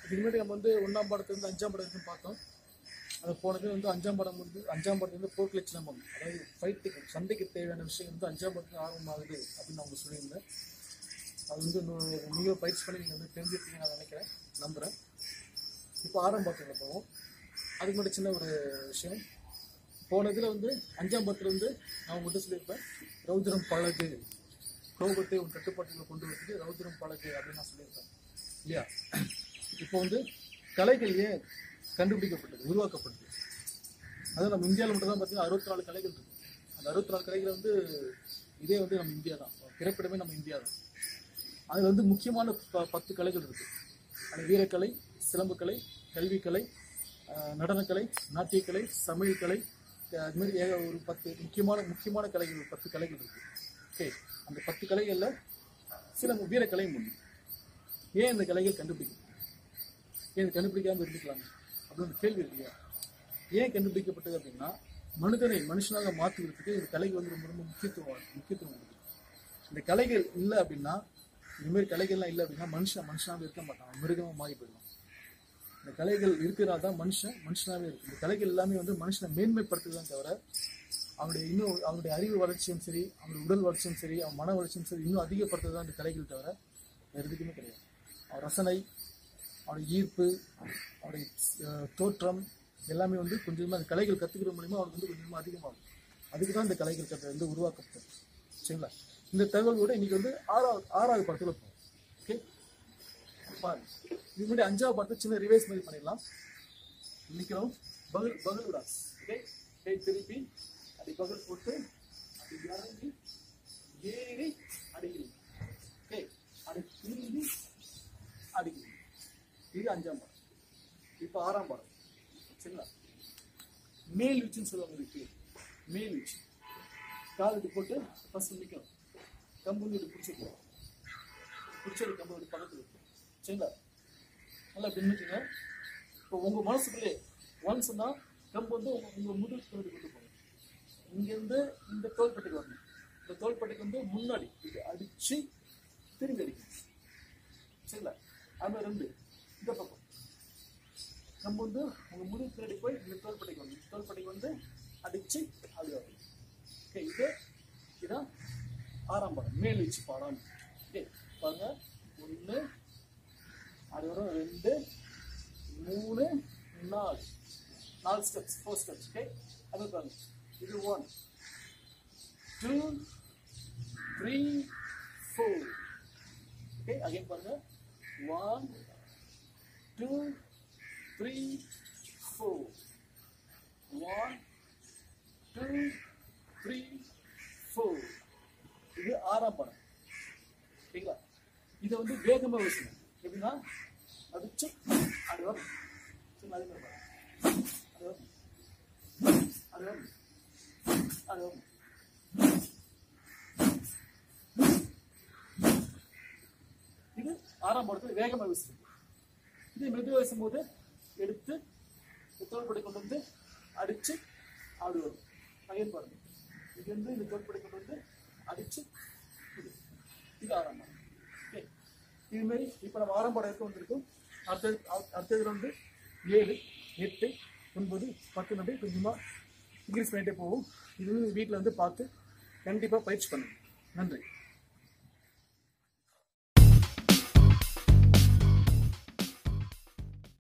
இதுக்கு முன்னாடி நம்ம வந்து ஒன்றாம் படத்துலேருந்து அஞ்சாம் படம் வரைக்கும் பார்த்தோம் அது போனது வந்து அஞ்சாம் படம் வந்து அஞ்சாம் படத்துல வந்து போர்க்கள சிலம்பம் அதாவது ஃபைட்டுக்கு சண்டைக்கு தேவையான விஷயம் வந்து அஞ்சாம் படத்துக்கு ஆர்வமாகுது அப்படின்னு அவங்க சொல்லியிருந்தேன் அது வந்து இன்னும் மிக பயிற்சி பண்ணி நீங்கள் வந்து தெரிஞ்சிருக்கீங்க நான் நினைக்கிறேன் நம்புகிறேன் இப்போ ஆறாம் படத்தில் போவோம் அதுக்கு முன்னாடி சின்ன ஒரு விஷயம் போன இதில் வந்து அஞ்சாம் படத்துல வந்து நான் மட்டும் சொல்லியிருப்பேன் ரௌத்ரம் பழகு கோபத்தை உன் கட்டுப்பாட்டுக்குள்ள கொண்டு வரதுக்கு ரௌத்ரம் பழகு அப்படின்னு நான் சொல்லியிருப்பேன் இல்லையா இப்போ வந்து கலைகள் ஏன் கண்டுபிடிக்கப்பட்டது உருவாக்கப்பட்டது அது நம்ம இந்தியாவில் மட்டும் தான் பார்த்தீங்கன்னா அறுபத்தி நாலு கலைகள் இருக்கு அந்த அறுபத்தி நாலு கலைகள் வந்து இதே வந்து நம்ம இந்தியா தான் பிறப்பிடமே நம்ம இந்தியா தான் அதில் வந்து முக்கியமான ப- பத்து கலைகள் இருக்கு அது வீரக்கலை சிலம்புக்கலை கல்விக்கலை ஆஹ் நடனக்கலை நாட்டியக்கலை சமையல்கலை அஹ் அது மாதிரி ஏக ஒரு பத்து முக்கியமான முக்கியமான கலைகள் ஒரு பத்து கலைகள் இருக்கு ஓகே அந்த பத்து கலைகளில் சில வீரக்கலையும் ஒன்று ஏன் இந்த கலைகள் கண்டுபிடிக்கும் ஏன் இது கண்டுபிடிக்காம இருந்துக்கலாம் அப்படின்னு ஒரு கேள்வி இருக்கு இல்லையா ஏன் கண்டுபிடிக்கப்பட்டது அப்படின்னா மனிதனை மனுஷனாக மாற்றுவதற்கு இந்த கலைகள் வந்து ரொம்ப ரொம்ப முக்கியத்துவம் முக்கியத்துவம் இருக்குது இந்த கலைகள் இல்லை அப்படின்னா இந்த மாதிரி கலைகள்லாம் இல்லை அப்படின்னா மனுஷன் மனுஷனாக இருக்க மாட்டான் மிருகமாக மாறி போயிடும் இந்த கலைகள் இருக்கிறதா தான் மனுஷன் மனுஷனாகவே இருக்கு இந்த கலைகள் எல்லாமே வந்து மனுஷனை மேன்மைப்படுத்துதான் தவிர அவனுடைய இன்னும் அவனுடைய அறிவு வளர்ச்சியும் சரி அவனுடைய உடல் வளர்ச்சியும் சரி அவன் மன வளர்ச்சியும் சரி இன்னும் அதிகப்படுத்துறது இந்த கலைகள் தவிர வேறு எதுக்குமே கிடையாது அவன் ரசனை அவனுடைய ஈர்ப்பு அவனுடைய அஹ், தோற்றம் எல்லாமே வந்து கொஞ்சம் கொஞ்சமா அந்த கலைகள் கற்றுக்கிற மூலியமா அவனுக்கு வந்து கொஞ்சம் கொஞ்சமா அதிகமாகும் அதுக்கு தான் இந்த கலைகள் கற்று வந்து உருவாக்கப்பட்டது சரிங்களா இந்த தகவலோட இன்னைக்கு வந்து ஆறாவது ஆறாவது படத்துல போகும் ஓகே பாருங்க இது முன்னாடி அஞ்சாவது படத்தை சின்ன ரிவைஸ் மாதிரி பண்ணிடலாம் நிற்கிறோம் பகல் பகல் விடாஸ் ஓகே கை திருப்பி அப்படி பகல் போட்டு அப்படி இறங்கி ஏறி அடிக்கிறீங்க ஓகே அப்படி திரும்பி அடிக்கிறீங்க இது அஞ்சாம் பாடம் இப்போ ஆறாம் பாடம் சரிங்களா மேல் வீச்சுன்னு சொல்லுவாங்க இதுக்கு மேல் வீச்சு கால் இப்படி போட்டு ஃபர்ஸ்ட் நிற்கும் கம்பு வந்து இப்படி பிடிச்சிருக்கோம் பிடிச்சது கம்பு இப்படி பக்கத்தில் இருக்கும் சரிங்களா நல்லா இப்படி நின்றுக்குங்க இப்போ உங்கள் மனசுக்குள்ளே ஒன்ஸ்னா கம்பு வந்து உங்க உங்க முதுகு கொண்டு கொண்டு போகணும் இங்கேருந்து இந்த தோள்பட்டைக்கு வரணும் இந்த தோள்பட்டைக்கு வந்து முன்னாடி இது அடிச்சு திரும்பி அடிக்கணும் சரிங்களா அது ரெண்டு இந்த பக்கம் நம்ம வந்து உங்க முதுகு பின்னாடி போய் இந்த தோள்பட்டைக்கு வரணும் இந்த தோள்பட்டைக்கு வந்து அடிச்சு அது வரணும் ஓகே இது இதான் ஆறாம் பாடம் மேல் வச்சு பாடம் ஓகே பாருங்க ஒன்று அது வரும் ரெண்டு மூணு நாலு நாலு ஸ்டெப்ஸ் ஃபோர் ஸ்டெப்ஸ் ஓகே அது பாருங்க இது one two three four okay again பாருங்க one two three four one two three four இது ஆறாம் படம் சரிங்களா இதை வந்து வேகமாக பேசணும் எப்படின்னா அடிச்சு அது வரும் சரி, அதே மாதிரி பாருங்க. அது வரும் அது வரும் அது வரும் இது ஆறாம் படத்துல வேகமாக பேசுறது இது மெதுவாக பேசும்போது எடுத்து தோல்படை கொண்டு வந்து அடிச்சு ஆடு வரும் பையன் பாருங்க இது வந்து இந்த தோல்படை கொண்டு வந்து அடிச்சு இது இது ஆறாம் படம் ஓகே இது மாதிரி இப்போ நம்ம ஆறாம் படம் இருக்க வந்திருக்கோம் அடுத்தது அ- அடுத்ததுல வந்து ஏழு எட்டு ஒன்பது பத்து நம்பி கொஞ்சமாக இன்க்ரீஸ் பண்ணிட்டே போகும் இது வந்து வீட்டில் வந்து பார்த்து கண்டிப்பாக பயிற்சி பண்ணுங்க நன்றி